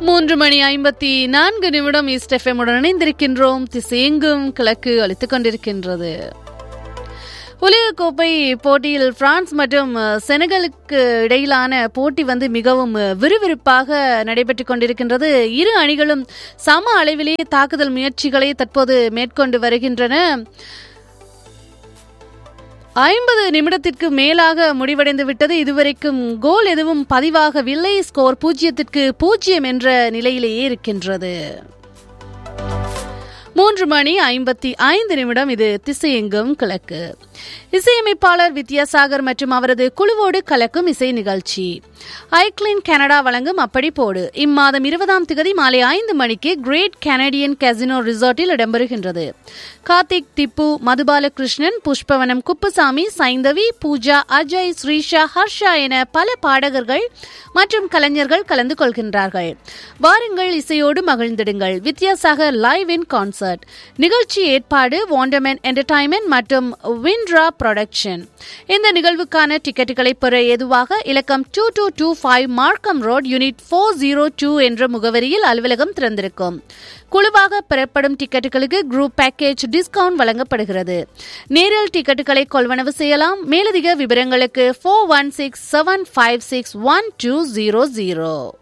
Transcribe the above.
மூன்று மணி ஐம்பத்தி நான்கு நிமிடம் ஈஸ்ட் எஃப்எம் உடன் இணைந்திருக்கின்றோம் திசையெங்கும் கிழக்கு அளித்துக் கொண்டிருக்கின்றது உலகக்கோப்பை போட்டியில் பிரான்ஸ் மற்றும் அஹ், செனகலுக்கு இடையிலான போட்டி வந்து மிகவும் அஹ், விறுவிறுப்பாக நடைபெற்றுக் கொண்டிருக்கின்றது இரு அணிகளும் சம அளவிலேயே தாக்குதல் முயற்சிகளை தற்போது மேற்கொண்டு வருகின்றன ஐம்பது நிமிடத்திற்கு மேலாக முடிவடைந்து விட்டது இதுவரைக்கும் கோல் எதுவும் பதிவாகவில்லை ஸ்கோர் பூஜ்ஜியத்திற்கு பூஜ்ஜியம் என்ற நிலையிலேயே இருக்கின்றது மூன்று மணி ஐம்பத்தி ஐந்து நிமிடம் இது திசையெங்கும் கிழக்கு இசையமைப்பாளர் வித்யாசாகர் மற்றும் அவரது குழுவோடு கலக்கும் இசை நிகழ்ச்சி ஐக்ளின் கனடா வழங்கும் அப்படி போடு இம்மாதம் இருபதாம் திகதி மாலை ஐந்து மணிக்கு கிரேட் கனடியன் கசினோ ரிசார்ட்டில் இடம்பெறுகின்றது கார்த்திக் திப்பு மதுபாலகிருஷ்ணன் புஷ்பவனம் குப்புசாமி சைந்தவி பூஜா அஜய் ஸ்ரீஷா ஹர்ஷா என பல பாடகர்கள் மற்றும் கலைஞர்கள் கலந்து கொள்கின்றார்கள் வாருங்கள் இசையோடு மகிழ்ந்திடுங்கள் வித்யாசாகர் லைவ் இன் கான்சர்ட் நிகழ்ச்சி ஏற்பாடு வாண்டர்மேன் என்டர்டைன்மெண்ட் மற்றும் வின்ட்ரா ப்ரொடக்ஷன் இந்த நிகழ்வுக்கான டிக்கெட்டுகளை பெற ஏதுவாக இலக்கம் two two two five Markham road unit four zero two என்ற முகவரியில் அலுவலகம் திறந்திருக்கும் குழுவாக பெறப்படும் டிக்கெட்டுகளுக்கு குரூப் பேக்கேஜ் டிஸ்கவுண்ட் வழங்கப்படுகிறது நேரில் டிக்கெட்டுகளை கொள்வனவு செய்யலாம் மேலதிக விவரங்களுக்கு four one six seven five six one two zero zero